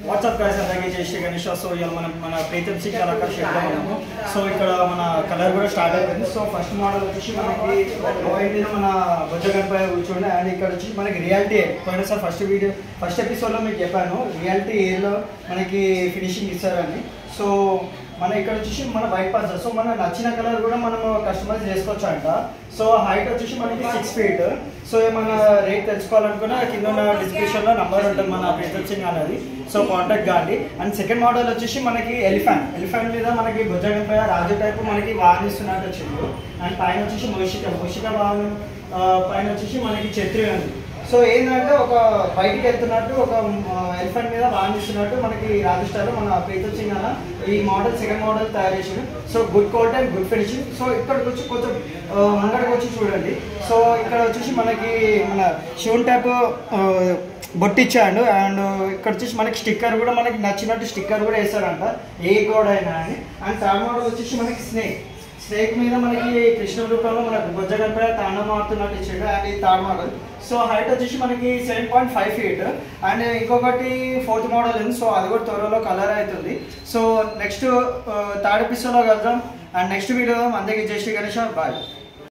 WhatsApp guys అలాగే జై Shri Ganesh so ఇవాళ మనం మన ప్రీతం సింగ్ కళాకార్ షెడ్లో ఉన్నాము సో ఇక్కడ మన కలర్ కూడా స్టార్ట్ అయిపోయింది సో ఫస్ట్ మోడల్ వచ్చేసి మనకి ఏంటి మన బొజ్జగంపై కూర్చోండి అండ్ ఇక్కడ వచ్చి మనకి రియాలిటీ పోయిన సార్ ఫస్ట్ వీడియో ఫస్ట్ ఎపిసోడ్లో మీకు చెప్పాను రియాలిటీ ఏలో మనకి ఫినిషింగ్ ఇస్తారని సో మన ఇక్కడ వచ్చేసి మన వైట్ పాస్ సో మన నచ్చిన కలర్ కూడా మనం కస్టమైజ్ చేసుకోవచ్చు అంట సో హైట్ వచ్చేసి మనకి సిక్స్ ఫీట్ సో ఏమైనా రేట్ తెలుసుకోవాలనుకున్నా కింద ఉన్న డిస్క్రిప్షన్లో నంబర్ ఉంటుంది మన ప్రీతం సింగ్ అనేది సో కాంటాక్ట్ కాండి అండ్ సెకండ్ మోడల్ వచ్చేసి మనకి ఎలిఫెంట్ ఎలిఫెంట్ మీద మనకి భుజగంపై రాజు టైప్ మనకి వాహనిస్తున్నట్టు వచ్చింది అండ్ పైన వచ్చేసి మూషిక మూషిక వాహనం ఆ, పైన వచ్చేసి మనకి ఛత్రి ఉంది సో ఏంటంటే ఒక బయటికి వెళ్తున్నట్టు ఒక ఎలిఫెంట్ మీద వాహనిస్తున్నట్టు మనకి రాజస్థాన్లో మన ప్రీతం సింగ్ అన్న ఈ మోడల్ సెకండ్ మోడల్ తయారు చేసిండు so good quality and good finishing so ఇక్కడికి వచ్చి కొంచెం ఆ, ముంగడికి వచ్చి చూడండి సో ఇక్కడ వచ్చేసి మనకి మన శివన్ టైప్ బొట్టిచ్చాడు అండ్ ఇక్కడ వచ్చేసి మనకి స్టిక్కర్ కూడా మనకి నచ్చినట్టు స్టిక్కర్ కూడా వేస్తాడంట ఏ కోడ్ అయినా అని అండ్ థర్డ్ మోడల్ వచ్చేసి మనకి స్నేక్ స్నేక్ మీద మనకి కృష్ణ రూపంలో మనకు బొజ్జగంపై తాండం ఆడుతున్నట్టు ఇచ్చాడు అండ్ ఈ థర్డ్ మోడల్ సో హైట్ వచ్చేసి మనకి seven point five feet and ఇంకొకటి ఫోర్త్ మోడల్ ఉంది సో అది కూడా త్వరలో కలర్ అవుతుంది సో నెక్స్ట్ థర్డ్ ఎపిసోడ్లో కలుద్దాం అండ్ నెక్స్ట్ వీడియో అందరికీ జై శ్రీ గణేష్ బాయ్